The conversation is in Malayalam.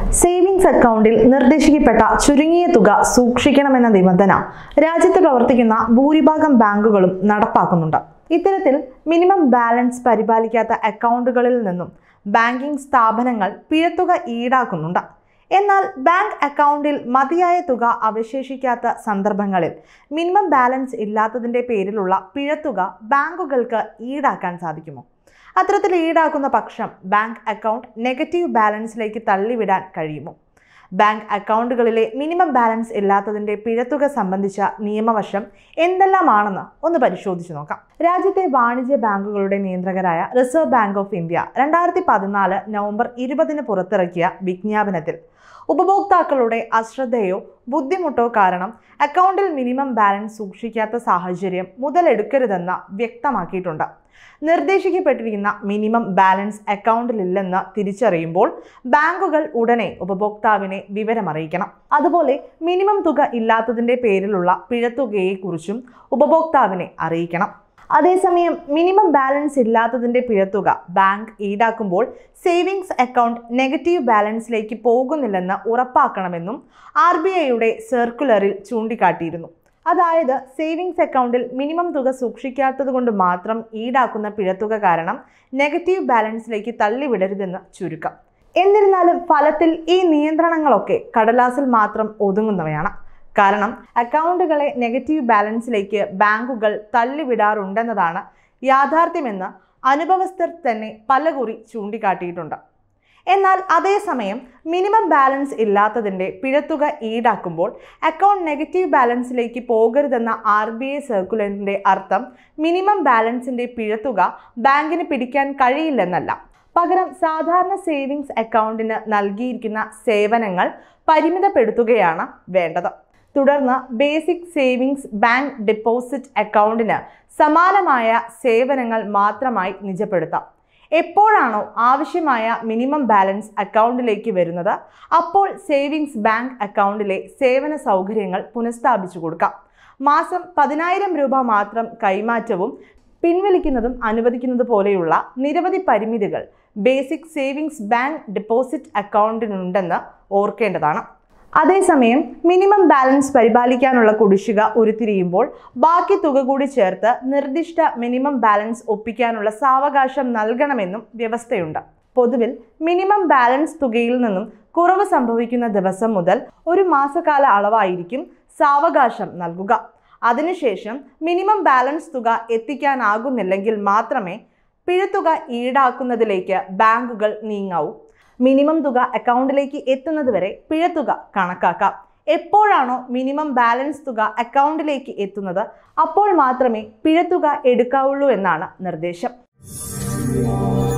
സേവിങ്സ് അക്കൗണ്ടിൽ നിർദ്ദേശിക്കപ്പെട്ട ചുരുങ്ങിയ തുക സൂക്ഷിക്കണമെന്ന നിബന്ധന രാജ്യത്ത് പ്രവർത്തിക്കുന്ന ഭൂരിഭാഗം ബാങ്കുകളും നടപ്പാക്കുന്നുണ്ട് ഇത്തരത്തിൽ മിനിമം ബാലൻസ് പരിപാലിക്കാത്ത അക്കൗണ്ടുകളിൽ നിന്നും ബാങ്കിംഗ് സ്ഥാപനങ്ങൾ പിഴത്തുക ഈടാക്കുന്നുണ്ട് എന്നാൽ ബാങ്ക് അക്കൗണ്ടിൽ മതിയായ തുക അവശേഷിക്കാത്ത സന്ദർഭങ്ങളിൽ മിനിമം ബാലൻസ് ഇല്ലാത്തതിൻ്റെ പേരിലുള്ള പിഴത്തുക ബാങ്കുകൾക്ക് ഈടാക്കാൻ സാധിക്കുമോ അത്തരത്തിൽ ഈടാക്കുന്ന പക്ഷം ബാങ്ക് അക്കൗണ്ട് നെഗറ്റീവ് ബാലൻസിലേക്ക് തള്ളിവിടാൻ കഴിയുമോ ബാങ്ക് അക്കൗണ്ടുകളിലെ മിനിമം ബാലൻസ് ഇല്ലാത്തതിൻ്റെ പിഴത്തുക സംബന്ധിച്ച നിയമവശം എന്തെല്ലാമാണെന്ന് ഒന്ന് പരിശോധിച്ച് നോക്കാം രാജ്യത്തെ വാണിജ്യ ബാങ്കുകളുടെ നിയന്ത്രകരായ റിസർവ് ബാങ്ക് ഓഫ് ഇന്ത്യ രണ്ടായിരത്തി പതിനാല് നവംബർ ഇരുപതിന് പുറത്തിറക്കിയ വിജ്ഞാപനത്തിൽ ഉപഭോക്താക്കളുടെ അശ്രദ്ധയോ ബുദ്ധിമുട്ടോ കാരണം അക്കൗണ്ടിൽ മിനിമം ബാലൻസ് സൂക്ഷിക്കാത്ത സാഹചര്യം മുതലെടുക്കരുതെന്ന് വ്യക്തമാക്കിയിട്ടുണ്ട് നിർദ്ദേശിക്കപ്പെട്ടിരിക്കുന്ന മിനിമം ബാലൻസ് അക്കൗണ്ടിലില്ലെന്ന് തിരിച്ചറിയുമ്പോൾ ബാങ്കുകൾ ഉടനെ ഉപഭോക്താവിനെ വിവരമറിയിക്കണം അതുപോലെ മിനിമം തുക ഇല്ലാത്തതിൻ്റെ പേരിലുള്ള പിഴത്തുകയെക്കുറിച്ചും ഉപഭോക്താവിനെ അറിയിക്കണം അതേസമയം മിനിമം ബാലൻസ് ഇല്ലാത്തതിൻ്റെ പിഴത്തുക ബാങ്ക് ഈടാക്കുമ്പോൾ സേവിങ്സ് അക്കൗണ്ട് നെഗറ്റീവ് ബാലൻസിലേക്ക് പോകുന്നില്ലെന്ന് ഉറപ്പാക്കണമെന്നും ആർ ബി ഐയുടെ സർക്കുലറിൽ ചൂണ്ടിക്കാട്ടിയിരുന്നു അതായത് സേവിങ്സ് അക്കൗണ്ടിൽ മിനിമം തുക സൂക്ഷിക്കാത്തത് കൊണ്ട് മാത്രം ഈടാക്കുന്ന പിഴത്തുക കാരണം നെഗറ്റീവ് ബാലൻസിലേക്ക് തള്ളിവിടരുതെന്ന് ചുരുക്കം എന്നിരുന്നാലും ഫലത്തിൽ ഈ നിയന്ത്രണങ്ങളൊക്കെ കടലാസിൽ മാത്രം ഒതുങ്ങുന്നവയാണ് കാരണം അക്കൗണ്ടുകളെ നെഗറ്റീവ് ബാലൻസിലേക്ക് ബാങ്കുകൾ തള്ളിവിടാറുണ്ടെന്നതാണ് യാഥാർത്ഥ്യമെന്ന് അനുഭവസ്ഥർ തന്നെ പലകുറി ചൂണ്ടിക്കാട്ടിയിട്ടുണ്ട് എന്നാൽ അതേസമയം മിനിമം ബാലൻസ് ഇല്ലാത്തതിൻ്റെ പിഴത്തുക ഈടാക്കുമ്പോൾ അക്കൗണ്ട് നെഗറ്റീവ് ബാലൻസിലേക്ക് പോകരുതെന്ന ആർ ബി ഐ സർക്കുലറിൻ്റെ അർത്ഥം മിനിമം ബാലൻസിൻ്റെ പിഴത്തുക ബാങ്കിന് പിടിക്കാൻ കഴിയില്ലെന്നല്ല പകരം സാധാരണ സേവിങ്സ് അക്കൗണ്ടിന് നൽകിയിരിക്കുന്ന സേവനങ്ങൾ പരിമിതപ്പെടുത്തുകയാണ് വേണ്ടത് തുടർന്ന് ബേസിക് സേവിങ്സ് ബാങ്ക് ഡെപ്പോസിറ്റ് അക്കൗണ്ടിന് സമാനമായ സേവനങ്ങൾ മാത്രമായി നിജപ്പെടുത്താം എപ്പോഴാണോ ആവശ്യമായ മിനിമം ബാലൻസ് അക്കൗണ്ടിലേക്ക് വരുന്നത് അപ്പോൾ സേവിങ്സ് ബാങ്ക് അക്കൗണ്ടിലെ സേവന സൗകര്യങ്ങൾ പുനഃസ്ഥാപിച്ചു കൊടുക്കാം മാസം പതിനായിരം രൂപ മാത്രം കൈമാറ്റവും പിൻവലിക്കുന്നതും അനുവദിക്കുന്നത് പോലെയുള്ള നിരവധി പരിമിതികൾ ബേസിക് സേവിങ്സ് ബാങ്ക് ഡെപ്പോസിറ്റ് അക്കൗണ്ടിനുണ്ടെന്ന് ഓർക്കേണ്ടതാണ് അതേസമയം മിനിമം ബാലൻസ് പരിപാലിക്കാനുള്ള കുടിശ്ശിക ഉരുത്തിരിയുമ്പോൾ ബാക്കി തുക കൂടി ചേർത്ത് നിർദ്ദിഷ്ട മിനിമം ബാലൻസ് ഒപ്പിക്കാനുള്ള സാവകാശം നൽകണമെന്നും വ്യവസ്ഥയുണ്ട് പൊതുവിൽ മിനിമം ബാലൻസ് തുകയിൽ നിന്നും കുറവ് സംഭവിക്കുന്ന ദിവസം മുതൽ ഒരു മാസക്കാല അളവായിരിക്കും സാവകാശം നൽകുക അതിനുശേഷം മിനിമം ബാലൻസ് തുക എത്തിക്കാനാകുന്നില്ലെങ്കിൽ മാത്രമേ പിഴത്തുക ഈടാക്കുന്നതിലേക്ക് ബാങ്കുകൾ നീങ്ങാവൂ മിനിമം തുക അക്കൗണ്ടിലേക്ക് എത്തുന്നതുവരെ പിഴത്തുക കണക്കാക്കാം എപ്പോഴാണോ മിനിമം ബാലൻസ് തുക അക്കൗണ്ടിലേക്ക് എത്തുന്നത് അപ്പോൾ മാത്രമേ പിഴത്തുക എടുക്കാവുള്ളൂ എന്നാണ് നിർദ്ദേശം